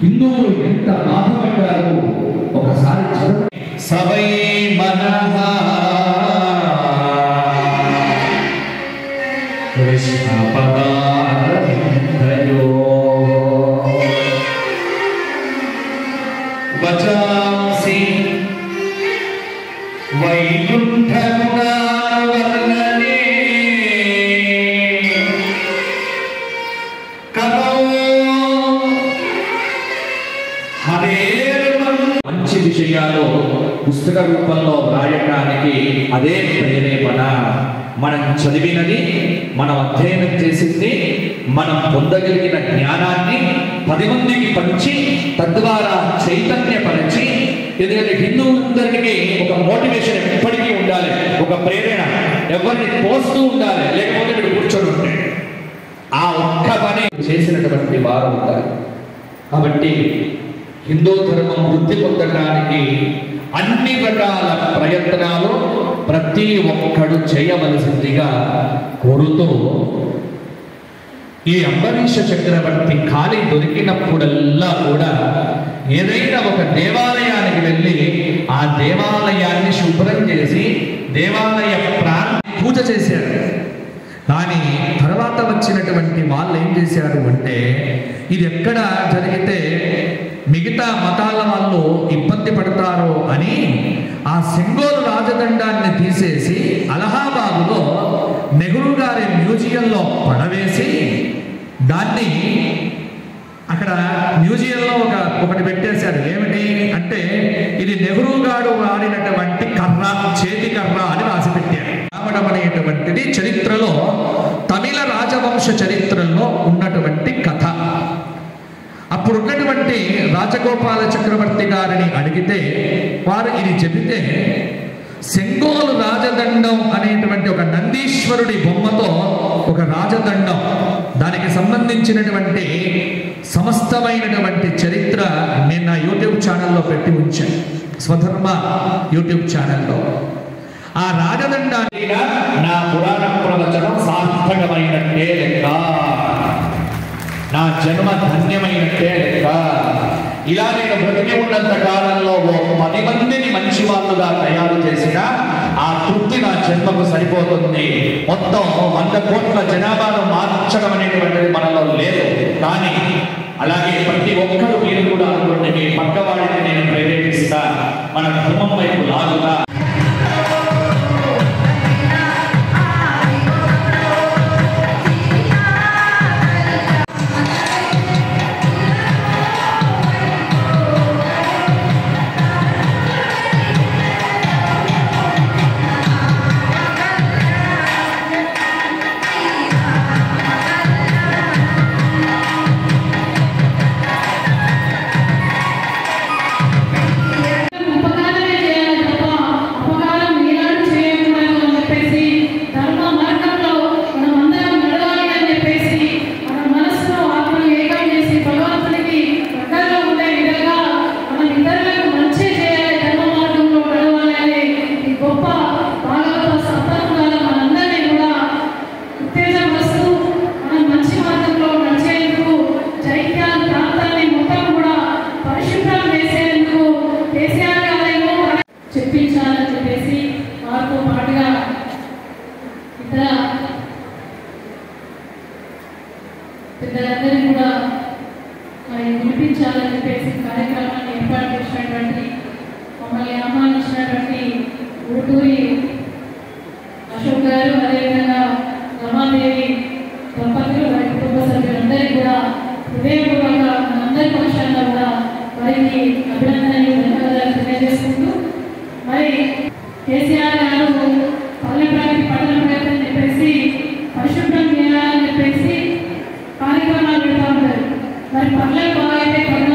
హిందువులు ఎంత బాధపడ్డారు ఒకసారి చదువు సవై మనః కృష్ణ పదారవిందయో వచాంసి వైకుంఠగుణావర్ణనే కథో హరేర్మన్ మంచి విషయాలు పుస్తక రూపంలో వ్రాయటానికి అదే ప్రేరేపణ మనం చదివినది మనం అధ్యయనం చేసింది మనం పొందగలిగిన జ్ఞానాన్ని పది మందికి పంచి తద్వారా చైతన్యపరిచి ఎందుకంటే హిందువులందరికీ ఒక మోటివేషన్ ఎప్పటికీ ఉండాలి ఒక ప్రేరణ ఎవరిని పోస్తూ ఉండాలి లేకపోతే వీడు కూర్చొని ఉంటే ఆ ఒక్క పని చేసినటువంటి వారు ఉంటారు కాబట్టి హిందూ ధర్మం వృద్ధి పొందడానికి అన్ని రకాల ప్రయత్నాలు ప్రతి ఒక్కడు చేయవలసిందిగా కోరుతూ ఈ అంబరీష చక్రవర్తి ఖాళీ దొరికినప్పుడల్లా కూడా ఏదైనా ఒక దేవాలయానికి వెళ్ళి ఆ దేవాలయాన్ని శుభ్రం చేసి దేవాలయ ప్రాంత పూజ చేశాడు కానీ తర్వాత వచ్చినటువంటి వాళ్ళు ఏం చేశారు అంటే ఇది ఎక్కడ జరిగితే మిగతా మతాల వాళ్ళు ఇబ్బంది పడతారో అని ఆ సెంగోలు రాజదండాన్ని తీసేసి అలహాబాదులో నెహ్రూ గారి మ్యూజియంలో పడవేసి దాన్ని అక్కడ మ్యూజియంలో ఒక ఒకటి పెట్టేశారు ఏమిటి అంటే ఇది నెహ్రూ గారు వాడినటువంటి కర్ర చేతి కర్ర అని రాసి పెట్టారు రావడం అనేటువంటిది చరిత్రలో తమిళ రాజవంశ చరిత్రలో ఉన్నటువంటి కథ అప్పుడు ఉన్నటువంటి రాజగోపాల చక్రవర్తి గారిని అడిగితే వారు ఇది చెబితే సెంగోలు రాజదండం అనేటువంటి ఒక నందీశ్వరుడి బొమ్మతో ఒక రాజదండం దానికి సంబంధించినటువంటి సమస్తమైనటువంటి చరిత్ర నేను నా యూట్యూబ్ ఛానల్లో పెట్టి ఉంచాను స్వధర్మ యూట్యూబ్ ఛానల్లో ఆ రాజదండాన్ని నా పురాణ ప్రవచనం సార్థకమైనట్టే లెక్క నా జన్మ ధన్యమైనట్టే లెక్క ఇలా నేను బ్రతికి ఉన్నంత కాలంలో ఓ పది మందిని మంచి వాళ్ళుగా తయారు చేసిన ఆ తృప్తి నా జన్మకు సరిపోతుంది మొత్తం వంద కోట్ల జనాభాను మార్చడం అనేటువంటిది మనలో లేదు కానీ అలాగే ప్రతి ఒక్కరు మీరు కూడా అనుకోండి మీ పక్క వాడిని నేను ప్రేరేపిస్తా మన ధర్మం వైపు లాగుతా ఉపకారమే చేయాలి తప్ప అపకారం ఏనాడు చేయకూడదు అని చెప్పేసి ధర్మ మార్గంలో మనం అందరం నడవాలి అని చెప్పేసి మన మనసులో ఆత్మను ఏకం చేసి భగవంతునికి దగ్గరలో ఉండే విధంగా మనం ఇతరులకు మంచి చేయాలి ధర్మ మార్గంలో నడవాలి అనే ఈ గొప్ప భాగవత సప్తముల మనందరినీ కూడా ఉత్తేజపరుస్తూ మనం మంచి మార్గంలో నడిచేందుకు జైత్యాల ప్రాంతాన్ని మొత్తం కూడా పరిశుభ్రం చేసేందుకు కేసీఆర్ గారేమో చెప్పించాలని చెప్పేసి వారితో పాటుగా ఇతర పెద్దలందరినీ కూడా మరి వినిపించాలని చెప్పేసి కార్యక్రమాన్ని ఏర్పాటు చేసినటువంటి మమ్మల్ని ఆహ్వానించినటువంటి ఊటూరి అశోక్ గారు అదేవిధంగా రమాదేవి దంపతులు వారి కుటుంబ సభ్యులందరికీ కూడా హృదయపూర్వక మనందరి పక్షాన కూడా వారికి అభినందనలు ధన్యవాదాలు తెలియజేసుకుంటూ మరి కేసీఆర్ గారు పల్లె ప్రగతి పట్టణ ప్రగతి అని చెప్పేసి పరిశుభ్రం చేయాలని చెప్పేసి కార్యక్రమాలు పెడతా ఉంటారు మరి పల్లె బాగా అయితే పట్టణ